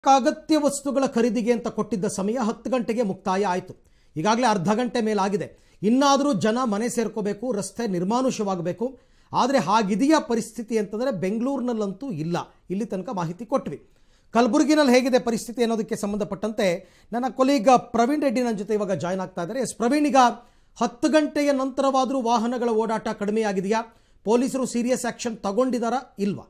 ಅಗತ್ಯ ವಸ್ತುಗಳ ಖರೀದಿಗೆ ಅಂತ ಕೊಟ್ಟಿದ್ದ ಸಮಯ ಹತ್ತು ಗಂಟೆಗೆ ಮುಕ್ತಾಯ ಆಯಿತು ಈಗಾಗಲೇ ಅರ್ಧ ಗಂಟೆ ಮೇಲಾಗಿದೆ ಇನ್ನಾದರೂ ಜನ ಮನೆ ಸೇರ್ಕೋಬೇಕು ರಸ್ತೆ ನಿರ್ಮಾನುಷವಾಗಬೇಕು ಆದರೆ ಹಾಗಿದೆಯಾ ಪರಿಸ್ಥಿತಿ ಅಂತಂದರೆ ಬೆಂಗಳೂರಿನಲ್ಲಂತೂ ಇಲ್ಲ ಇಲ್ಲಿ ತನಕ ಮಾಹಿತಿ ಕೊಟ್ವಿ ಕಲಬುರಗಿನಲ್ಲಿ ಹೇಗಿದೆ ಪರಿಸ್ಥಿತಿ ಅನ್ನೋದಕ್ಕೆ ಸಂಬಂಧಪಟ್ಟಂತೆ ನನ್ನ ಕೊಲೀಗ ಪ್ರವೀಣ್ ರೆಡ್ಡಿ ನನ್ನ ಜೊತೆ ಇವಾಗ ಜಾಯ್ನ್ ಆಗ್ತಾ ಇದ್ದಾರೆ ಎಸ್ ಪ್ರವೀಣ್ ಈಗ ಹತ್ತು ಗಂಟೆಯ ನಂತರವಾದರೂ ವಾಹನಗಳ ಓಡಾಟ ಕಡಿಮೆಯಾಗಿದೆಯಾ ಪೊಲೀಸರು ಸೀರಿಯಸ್ ಆಕ್ಷನ್ ತಗೊಂಡಿದ್ದಾರಾ ಇಲ್ವಾ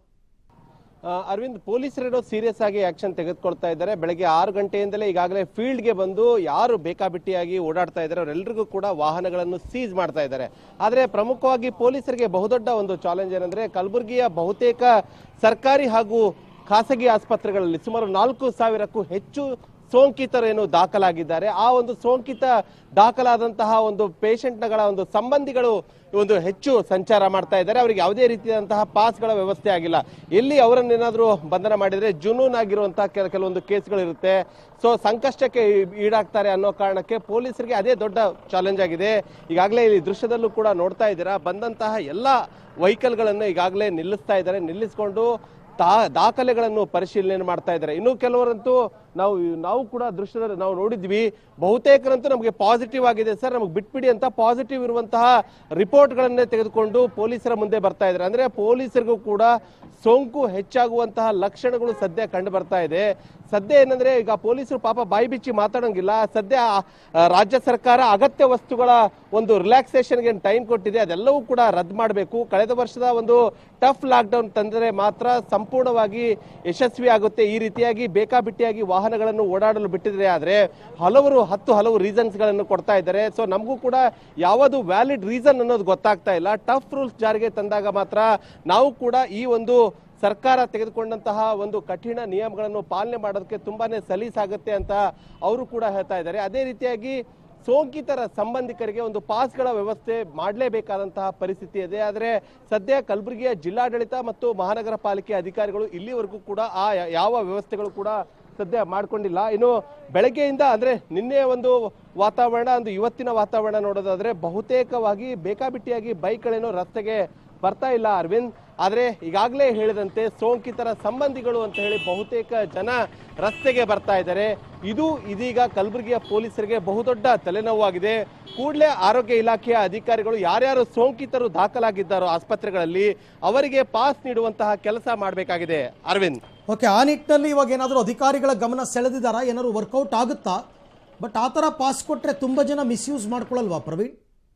ಆ, ಅರವಿಂದ್ ಪೊಲೀಸರೇನೋ ಸೀರಿಯಸ್ ಆಗಿ ಆಕ್ಷನ್ ತೆಗೆದುಕೊಳ್ತಾ ಇದ್ದಾರೆ ಬೆಳಗ್ಗೆ ಆರು ಗಂಟೆಯಿಂದಲೇ ಈಗಾಗಲೇ ಫೀಲ್ಡ್ಗೆ ಬಂದು ಯಾರು ಬೇಕಾಬಿಟ್ಟಿಯಾಗಿ ಓಡಾಡ್ತಾ ಇದ್ದಾರೆ ಅವರೆಲ್ಲರಿಗೂ ಕೂಡ ವಾಹನಗಳನ್ನು ಸೀಸ್ ಮಾಡ್ತಾ ಇದ್ದಾರೆ ಆದರೆ ಪ್ರಮುಖವಾಗಿ ಪೊಲೀಸರಿಗೆ ಬಹುದೊಡ್ಡ ಒಂದು ಚಾಲೆಂಜ್ ಏನಂದ್ರೆ ಕಲಬುರಗಿಯ ಬಹುತೇಕ ಸರ್ಕಾರಿ ಹಾಗೂ ಖಾಸಗಿ ಆಸ್ಪತ್ರೆಗಳಲ್ಲಿ ಸುಮಾರು ನಾಲ್ಕು ಸಾವಿರಕ್ಕೂ ಹೆಚ್ಚು ಸೋಂಕಿತರೇನು ದಾಖಲಾಗಿದ್ದಾರೆ ಆ ಒಂದು ಸೋಂಕಿತ ದಾಖಲಾದಂತಹ ಒಂದು ಪೇಷಂಟ್ಗಳ ಒಂದು ಸಂಬಂಧಿಗಳು ಒಂದು ಹೆಚ್ಚು ಸಂಚಾರ ಮಾಡ್ತಾ ಇದ್ದಾರೆ ಅವರಿಗೆ ಯಾವುದೇ ರೀತಿಯಾದಂತಹ ಪಾಸ್ಗಳ ವ್ಯವಸ್ಥೆ ಆಗಿಲ್ಲ ಎಲ್ಲಿ ಅವರನ್ನೇನಾದ್ರೂ ಬಂಧನ ಮಾಡಿದ್ರೆ ಜುನೂನ್ ಆಗಿರುವಂತಹ ಕೆಲ ಕೆಲವೊಂದು ಕೇಸ್ಗಳು ಇರುತ್ತೆ ಸೊ ಸಂಕಷ್ಟಕ್ಕೆ ಈ- ಈಡಾಗ್ತಾರೆ ಅನ್ನೋ ಕಾರಣಕ್ಕೆ ಪೊಲೀಸರಿಗೆ ಅದೇ ದೊಡ್ಡ ಚಾಲೆಂಜ್ ಆಗಿದೆ ಈಗಾಗಲೇ ಇಲ್ಲಿ ದೃಶ್ಯದಲ್ಲೂ ಕೂಡ ನೋಡ್ತಾ ಇದ್ದೀರಾ ಬಂದಂತಹ ಎಲ್ಲ ವೆಹಿಕಲ್ಗಳನ್ನು ಈಗಾಗಲೇ ನಿಲ್ಲಿಸ್ತಾ ಇದ್ದಾರೆ ನಿಲ್ಲಿಸಿಕೊಂಡು ದಾ- ದಾಖಲೆಗಳನ್ನು ಪರಿಶೀಲನೆ ಮಾಡ್ತಾ ಇದ್ದಾರೆ ಇನ್ನು ಕೆಲವರಂತೂ ನಾವು ನಾವು ಕೂಡ ದೃಶ್ಯದಲ್ಲಿ ನಾವು ನೋಡಿದ್ವಿ ಬಹುತೇಕರಂತೂ ನಮಗೆ ಪಾಸಿಟಿವ್ ಆಗಿದೆ ಸರ್ ನಮಗೆ ಬಿಟ್ಬಿಡಿ ಅಂತ ಪಾಸಿಟಿವ್ ಇರುವಂತಹ ರಿಪೋರ್ಟ್ಗಳನ್ನೇ ತೆಗೆದುಕೊಂಡು ಪೊಲೀಸರ ಮುಂದೆ ಬರ್ತಾ ಇದ್ದಾರೆ ಅಂದ್ರೆ ಪೊಲೀಸರಿಗೂ ಕೂಡ ಸೋಂಕು ಹೆಚ್ಚಾಗುವಂತಹ ಲಕ್ಷಣಗಳು ಸದ್ಯ ಕಂಡು ಬರ್ತಾ ಇದೆ ಸದ್ಯ ಏನಂದ್ರೆ ಈಗ ಪೊಲೀಸರು ಪಾಪ ಬಾಯಿ ಬಿಚ್ಚಿ ಮಾತಾಡೋಂಗಿಲ್ಲ ಸದ್ಯ ಆ, ರಾಜ್ಯ ಸರ್ಕಾರ ಅಗತ್ಯ ವಸ್ತುಗಳ ಒಂದು ರಿಲ್ಯಾಕ್ಸೇಷನ್ಗೆ ಟೈಮ್ ಕೊಟ್ಟಿದೆ ಅದೆಲ್ಲವೂ ಕೂಡ ರದ್ದು ಮಾಡಬೇಕು ಕಳೆದ ವರ್ಷದ ಒಂದು ಟಫ್ ಲಾಕ್ಡೌನ್ ತಂದರೆ ಮಾತ್ರ ಸಂಪೂರ್ಣವಾಗಿ ಯಶಸ್ವಿ ಆಗುತ್ತೆ ಈ ರೀತಿಯಾಗಿ ಬೇಕಾಬಿಟ್ಟಿಯಾಗಿ ವಾಹನಗಳನ್ನು ಓಡಾಡಲು ಬಿಟ್ಟಿದ್ರೆ ಆದ್ರೆ ಹಲವರು ಹತ್ತು ಹಲವು ರೀಸನ್ಸ್ ಗಳನ್ನು ಕೊಡ್ತಾ ಇದ್ದಾರೆ ಸೊ ನಮಗೂ ಕೂಡ ಯಾವುದು ವ್ಯಾಲಿಡ್ ರೀಸನ್ ಅನ್ನೋದು ಗೊತ್ತಾಗ್ತಾ ಇಲ್ಲ ಟಫ್ ರೂಲ್ಸ್ ಜಾರಿಗೆ ತಂದಾಗ ಮಾತ್ರ ನಾವು ಕೂಡ ಈ ಒಂದು ಸರ್ಕಾರ ತೆಗೆದುಕೊಂಡಂತಹ ಒಂದು ಕಠಿಣ ನಿಯಮಗಳನ್ನು ಪಾಲನೆ ಮಾಡೋದಕ್ಕೆ ತುಂಬಾನೇ ಸಲೀಸಾಗುತ್ತೆ ಅಂತ ಅವರು ಕೂಡ ಹೇಳ್ತಾ ಇದ್ದಾರೆ ಅದೇ ರೀತಿಯಾಗಿ ಸೋಂಕಿತರ ಸಂಬಂಧಿಕರಿಗೆ ಒಂದು ಪಾಸ್ಗಳ ವ್ಯವಸ್ಥೆ ಮಾಡಲೇಬೇಕಾದಂತಹ ಪರಿಸ್ಥಿತಿ ಇದೆ ಆದರೆ ಸದ್ಯ ಕಲಬುರಗಿಯ ಜಿಲ್ಲಾಡಳಿತ ಮತ್ತು ಮಹಾನಗರ ಪಾಲಿಕೆ ಅಧಿಕಾರಿಗಳು ಇಲ್ಲಿವರೆಗೂ ಕೂಡ ಆ ಯ- ಯಾವ ವ್ಯವಸ್ಥೆಗಳು ಕೂಡ ಸದ್ಯ ಮಾಡ್ಕೊಂಡಿಲ್ಲ ಇನ್ನು ಬೆಳಗ್ಗೆಯಿಂದ ಅಂದ್ರೆ ನಿನ್ನೆ ಒಂದು ವಾತಾವರಣ ಒಂದು ಇವತ್ತಿನ ವಾತಾವರಣ ನೋಡೋದಾದ್ರೆ ಬಹುತೇಕವಾಗಿ ಬೇಕಾಬಿಟ್ಟಿಯಾಗಿ ಬೈಕ್ಗಳೇನೋ ರಸ್ತೆಗೆ ಬರ್ತಾ ಇಲ್ಲ ಅರವಿಂದ್ ಆದ್ರೆ ಈಗಾಗಲೇ ಹೇಳಿದಂತೆ ಸೋಂಕಿತರ ಸಂಬಂಧಿಗಳು ಅಂತ ಹೇಳಿ ಬಹುತೇಕ ಜನ ರಸ್ತೆಗೆ ಬರ್ತಾ ಇದ್ದಾರೆ ಇದು ಇದೀಗ ಕಲಬುರಗಿಯ ಪೊಲೀಸರಿಗೆ ಬಹುದೊಡ್ಡ ತಲೆನೋವಾಗಿದೆ ಕೂಡಲೇ ಆರೋಗ್ಯ ಇಲಾಖೆಯ ಅಧಿಕಾರಿಗಳು ಯಾರ್ಯಾರು ಸೋಂಕಿತರು ದಾಖಲಾಗಿದ್ದಾರೋ ಆಸ್ಪತ್ರೆಗಳಲ್ಲಿ ಅವರಿಗೆ ಪಾಸ್ ನೀಡುವಂತಹ ಕೆಲಸ ಮಾಡಬೇಕಾಗಿದೆ ಅರವಿಂದ್ ಓಕೆ ಆ ನಿಟ್ಟಿನಲ್ಲಿ ಇವಾಗ ಏನಾದರೂ ಅಧಿಕಾರಿಗಳ ಗಮನ ಸೆಳೆದಿದ್ದಾರಾ ಏನಾದ್ರು ವರ್ಕೌಟ್ ಆಗುತ್ತಾ ಬಟ್ ಆ ಥರ ಪಾಸ್ ಕೊಟ್ಟರೆ ತುಂಬ ಜನ ಮಿಸ್ಯೂಸ್ ಮಾಡ್ಕೊಳ್ಳಲ್ವಾ ಪ್ರವೀಣ್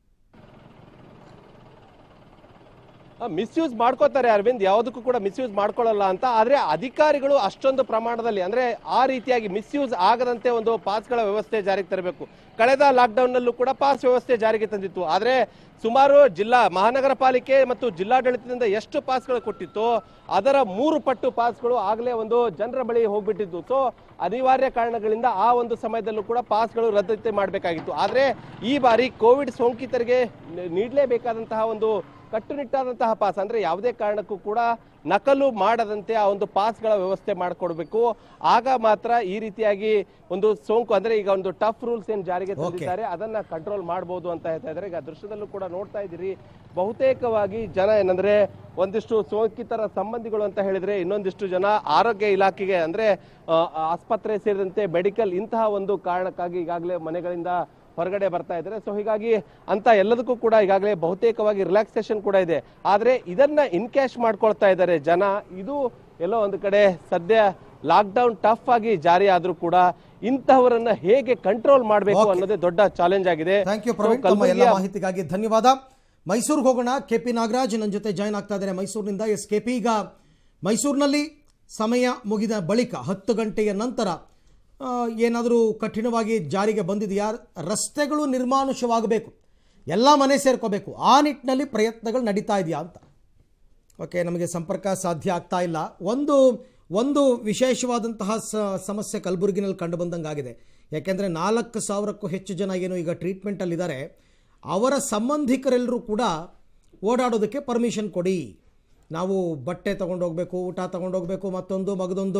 ಮಿಸ್ಯೂಸ್ ಮಾಡ್ಕೋತಾರೆ ಅರವಿಂದ್ ಯಾವುದಕ್ಕೂ ಕೂಡ ಮಿಸ್ಯೂಸ್ ಮಾಡ್ಕೊಳ್ಳಲ್ಲ ಅಂತ ಆದ್ರೆ ಅಧಿಕಾರಿಗಳು ಅಷ್ಟೊಂದು ಪ್ರಮಾಣದಲ್ಲಿ ಅಂದ್ರೆ ಆ ರೀತಿಯಾಗಿ ಮಿಸ್ಯೂಸ್ ಆಗದಂತೆ ಒಂದು ಪಾಸ್ಗಳ ವ್ಯವಸ್ಥೆ ಜಾರಿಗೆ ತರಬೇಕು ಕಳೆದ ಲಾಕ್ಡೌನ್ ನಲ್ಲೂ ಕೂಡ ಪಾಸ್ ವ್ಯವಸ್ಥೆ ಜಾರಿಗೆ ತಂದಿತ್ತು ಆದ್ರೆ ಸುಮಾರು ಜಿಲ್ಲಾ ಮಹಾನಗರ ಪಾಲಿಕೆ ಮತ್ತು ಜಿಲ್ಲಾಡಳಿತದಿಂದ ಎಷ್ಟು ಪಾಸ್ಗಳು ಕೊಟ್ಟಿತ್ತು ಅದರ ಮೂರು ಪಟ್ಟು ಪಾಸ್ಗಳು ಆಗಲೇ ಒಂದು ಜನರ ಬಳಿ ಹೋಗ್ಬಿಟ್ಟಿದ್ದು ಸೊ ಅನಿವಾರ್ಯ ಕಾರಣಗಳಿಂದ ಆ ಒಂದು ಸಮಯದಲ್ಲೂ ಕೂಡ ಪಾಸ್ಗಳು ರದ್ದತಿ ಮಾಡಬೇಕಾಗಿತ್ತು ಆದ್ರೆ ಈ ಬಾರಿ ಕೋವಿಡ್ ಸೋಂಕಿತರಿಗೆ ನಿ- ನೀಡಲೇಬೇಕಾದಂತಹ ಒಂದು ಕಟ್ಟುನಿಟ್ಟಾದಂತಹ ಪಾಸ್ ಅಂದ್ರೆ ಯಾವುದೇ ಕಾರಣಕ್ಕೂ ಕೂಡ ನಕಲು ಮಾಡದಂತೆ ಆ ಒಂದು ಪಾಸ್ಗಳ ವ್ಯವಸ್ಥೆ ಮಾಡಿಕೊಡ್ಬೇಕು ಆಗ ಮಾತ್ರ ಈ ರೀತಿಯಾಗಿ ಒಂದು ಸೋಂಕು ಅಂದ್ರೆ ಈಗ ಒಂದು ಟಫ್ ರೂಲ್ಸ್ ಏನ್ ಜಾರಿಗೆ ತಂದಿದ್ದಾರೆ ಅದನ್ನ ಕಂಟ್ರೋಲ್ ಮಾಡಬಹುದು ಅಂತ ಹೇಳ್ತಾ ಇದ್ದಾರೆ ಈಗ ದೃಶ್ಯದಲ್ಲೂ ಕೂಡ ನೋಡ್ತಾ ಇದ್ದೀರಿ ಬಹುತೇಕವಾಗಿ ಜನ ಏನಂದ್ರೆ ಒಂದಿಷ್ಟು ಸೋಂಕಿತರ ಸಂಬಂಧಿಗಳು ಅಂತ ಹೇಳಿದ್ರೆ ಇನ್ನೊಂದಿಷ್ಟು ಜನ ಆರೋಗ್ಯ ಇಲಾಖೆಗೆ ಅಂದ್ರೆ ಆ, ಆಸ್ಪತ್ರೆ ಸೇರಿದಂತೆ ಮೆಡಿಕಲ್ ಇಂತಹ ಒಂದು ಕಾರಣಕ್ಕಾಗಿ ಈಗಾಗಲೇ ಮನೆಗಳಿಂದ ಹೊರಗಡೆ ಬರ್ತಾ ಇದ್ದಾರೆ ಸೊ ಹೀಗಾಗಿ ಅಂತ ಎಲ್ಲದಕ್ಕೂ ಕೂಡ ಈಗಾಗಲೇ ಬಹುತೇಕವಾಗಿ ರಿಲ್ಯಾಕ್ಸೇಷನ್ ಕೂಡ ಇದೆ ಆದ್ರೆ ಇದನ್ನ ಇನ್ಕ್ಯಾಶ್ ಮಾಡ್ಕೊಳ್ತಾ ಇದ್ದಾರೆ ಜನ ಇದು ಎಲ್ಲೋ ಒಂದು ಕಡೆ ಸದ್ಯ ಲಾಕ್ಡೌನ್ ಟಫ್ ಆಗಿ ಜಾರಿ ಆದ್ರೂ ಕೂಡ ಇಂತಹವರನ್ನ ಹೇಗೆ ಕಂಟ್ರೋಲ್ ಮಾಡಬೇಕು Okay. ಅನ್ನೋದೇ ದೊಡ್ಡ ಚಾಲೆಂಜ್ ಆಗಿದೆ ಥ್ಯಾಂಕ್ ಯು So, ಪ್ರವೀಣ್ ತಮ್ಮ ಎಲ್ಲ ಕಲಬುರ್ಗಿಯ ಮಾಹಿತಿಗಾಗಿ ಧನ್ಯವಾದ ಮೈಸೂರಿಗೆ ಹೋಗೋಣ ಕೆ ಪಿ ನಾಗರಾಜ್ ನನ್ನ ಜೊತೆ ಜಾಯ್ನ್ ಆಗ್ತಾ ಇದ್ದಾರೆ ಮೈಸೂರಿನಿಂದ ಎಸ್ ಕೆ ಪಿ ಈಗ ಮೈಸೂರಿನಲ್ಲಿ ಸಮಯ ಮುಗಿದ ಬಳಿಕ ಹತ್ತು ಗಂಟೆಯ ನಂತರ ಏನಾದರೂ ಕಠಿಣವಾಗಿ ಜಾರಿಗೆ ಬಂದಿದೆಯಾ ರಸ್ತೆಗಳು ನಿರ್ಮಾನುಷವಾಗಬೇಕು ಎಲ್ಲ ಮನೆ ಸೇರ್ಕೋಬೇಕು ಆ ನಿಟ್ಟಿನಲ್ಲಿ ಪ್ರಯತ್ನಗಳು ನಡೀತಾ ಇದೆಯಾ ಅಂತ ಓಕೆ ನಮಗೆ ಸಂಪರ್ಕ ಸಾಧ್ಯ ಆಗ್ತಾ ಇಲ್ಲ ಒಂದು ಒಂದು ವಿಶೇಷವಾದಂತಹ ಸ ಸಮಸ್ಯೆ ಕಲಬುರಗಿನಲ್ಲಿ ಕಂಡು ಬಂದಂಗಾಗಿದೆ ಯಾಕೆಂದರೆ ನಾಲ್ಕು ಸಾವಿರಕ್ಕೂ ಹೆಚ್ಚು ಜನ ಏನು ಈಗ ಟ್ರೀಟ್ಮೆಂಟಲ್ಲಿದ್ದಾರೆ ಅವರ ಸಂಬಂಧಿಕರೆಲ್ಲರೂ ಕೂಡ ಓಡಾಡೋದಕ್ಕೆ ಪರ್ಮಿಷನ್ ಕೊಡಿ ನಾವು ಬಟ್ಟೆ ತೊಗೊಂಡೋಗ್ಬೇಕು ಊಟ ತೊಗೊಂಡೋಗ್ಬೇಕು ಮತ್ತೊಂದು ಮಗದೊಂದು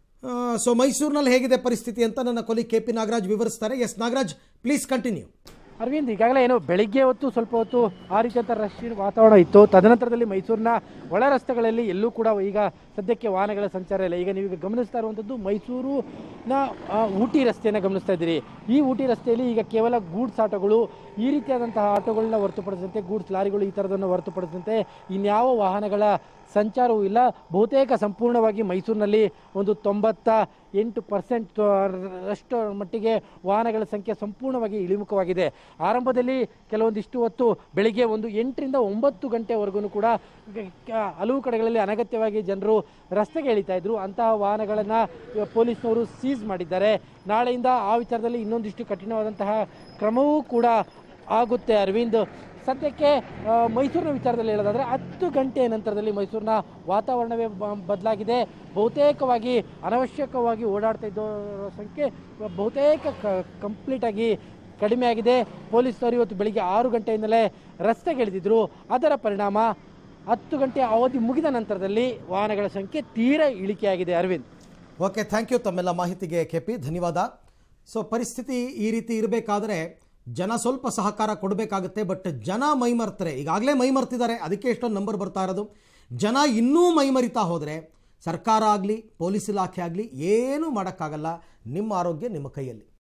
ಸೊ ಮೈಸೂರಿನಲ್ಲಿ ಹೇಗಿದೆ ಪರಿಸ್ಥಿತಿ ಅಂತ ನನ್ನ ಕೊಲಿ ಕೆ ಪಿ ನಾಗರಾಜ್ ವಿವರಿಸ್ತಾರೆ yes Nagaraj please continue Arvind ಈಗಾಗಲೇ ಏನು ಬೆಳಿಗ್ಗೆ ಹೊತ್ತು ಸ್ವಲ್ಪ ಹೊತ್ತು ಆ ರೀತಿಯಂಥ ರಶ್ ವಾತಾವರಣ ಇತ್ತು ತದನಂತರದಲ್ಲಿ ಮೈಸೂರಿನ ಒಳ ರಸ್ತೆಗಳಲ್ಲಿ ಎಲ್ಲೂ ಕೂಡ ಈಗ ಸದ್ಯಕ್ಕೆ ವಾಹನಗಳ ಸಂಚಾರ ಇಲ್ಲ ಈಗ ನೀವು ಈಗ ಗಮನಿಸ್ತಾ ಇರುವಂಥದ್ದು ಮೈಸೂರಿನ ಆ, ಊಟಿ ರಸ್ತೆಯನ್ನು ಗಮನಿಸ್ತಾ ಇದ್ದೀರಿ ಈ ಊಟಿ ರಸ್ತೆಯಲ್ಲಿ ಈಗ ಕೇವಲ ಗೂಡ್ಸ್ ಆಟೋಗಳು ಈ ರೀತಿಯಾದಂತಹ ಆಟೋಗಳನ್ನ ಹೊರತುಪಡಿಸಿದಂತೆ ಗೂಡ್ಸ್ ಲಾರಿಗಳು ಈ ಥರದನ್ನು ಹೊರತುಪಡಿಸಿದಂತೆ ಇನ್ಯಾವ ವಾಹನಗಳ ಸಂಚಾರವೂ ಇಲ್ಲ ಬಹುತೇಕ ಸಂಪೂರ್ಣವಾಗಿ ಮೈಸೂರಿನಲ್ಲಿ ಒಂದು ತೊಂಬತ್ತ ಎಂಟು ಪರ್ಸೆಂಟ್ ಅಷ್ಟು ಮಟ್ಟಿಗೆ ವಾಹನಗಳ ಸಂಖ್ಯೆ ಸಂಪೂರ್ಣವಾಗಿ ಇಳಿಮುಖವಾಗಿದೆ ಆರಂಭದಲ್ಲಿ ಕೆಲವೊಂದಿಷ್ಟು ಹೊತ್ತು ಬೆಳಿಗ್ಗೆ ಒಂದು ಎಂಟರಿಂದ ಒಂಬತ್ತು ಗಂಟೆವರೆಗೂ ಕೂಡ ಗ- ಕ- ಹಲವು ಕಡೆಗಳಲ್ಲಿ ಅನಗತ್ಯವಾಗಿ ಜನರು ರಸ್ತೆಗೆ ಇಳಿತಾ ಇದ್ರು ಅಂತಹ ವಾಹನಗಳನ್ನು ಪೊಲೀಸ್ನವರು ಸೀಸ್ ಮಾಡಿದ್ದಾರೆ ನಾಳೆಯಿಂದ ಆ ವಿಚಾರದಲ್ಲಿ ಇನ್ನೊಂದಿಷ್ಟು ಕಠಿಣವಾದಂತಹ ಕ್ರಮವೂ ಕೂಡ ಆಗುತ್ತೆ ಅರವಿಂದ್ ಸದ್ಯಕ್ಕೆ ಆ, ಮೈಸೂರಿನ ವಿಚಾರದಲ್ಲಿ ಹೇಳೋದಾದ್ರೆ ಹತ್ತು ಗಂಟೆಯ ನಂತರದಲ್ಲಿ ಮೈಸೂರಿನ ವಾತಾವರಣವೇ ಬ- ಬದಲಾಗಿದೆ ಬಹುತೇಕವಾಗಿ ಅನವಶ್ಯಕವಾಗಿ ಓಡಾಡ್ತಾ ಇದ್ದವರ ಸಂಖ್ಯೆ ಬಹುತೇಕ ಕಂಪ್ಲೀಟ್ ಆಗಿ ಕಡಿಮೆ ಆಗಿದೆ ಪೊಲೀಸರು ಇವತ್ತು ಬೆಳಿಗ್ಗೆ ಆರು ಗಂಟೆಯಿಂದಲೇ ರಸ್ತೆಗಿಳಿದಿದ್ರು ಅದರ ಪರಿಣಾಮ ಹತ್ತು ಗಂಟೆ ಅವಧಿ ಮುಗಿದ ನಂತರದಲ್ಲಿ ವಾಹನಗಳ ಸಂಖ್ಯೆ ತೀರಾ ಇಳಿಕೆಯಾಗಿದೆ ಅರವಿಂದ್ ಓಕೆ ಥ್ಯಾಂಕ್ ಯು ತಮ್ಮೆಲ್ಲ ಮಾಹಿತಿಗೆ ಕೆ ಪಿ ಧನ್ಯವಾದ ಸೊ ಪರಿಸ್ಥಿತಿ ಈ ರೀತಿ ಇರಬೇಕಾದ್ರೆ ಜನ ಸ್ವಲ್ಪ ಸಹಕಾರ ಕೊಡಬೇಕಾಗುತ್ತೆ ಬಟ್ ಜನ ಮೈಮರ್ತಾರೆ ಈಗಾಗಲೇ ಮೈಮರ್ತಿದ್ದಾರೆ ಅದಕ್ಕೆ ಎಷ್ಟೊಂದು ನಂಬರ್ ಬರ್ತಾ ಇರೋದು ಜನ ಇನ್ನೂ ಮೈಮರಿತಾ ಹೋದರೆ ಸರ್ಕಾರ ಆಗಲಿ ಪೊಲೀಸ್ ಇಲಾಖೆ ಆಗಲಿ ಏನೂ ಮಾಡೋಕ್ಕಾಗಲ್ಲ ನಿಮ್ಮ ಆರೋಗ್ಯ ನಿಮ್ಮ ಕೈಯಲ್ಲಿ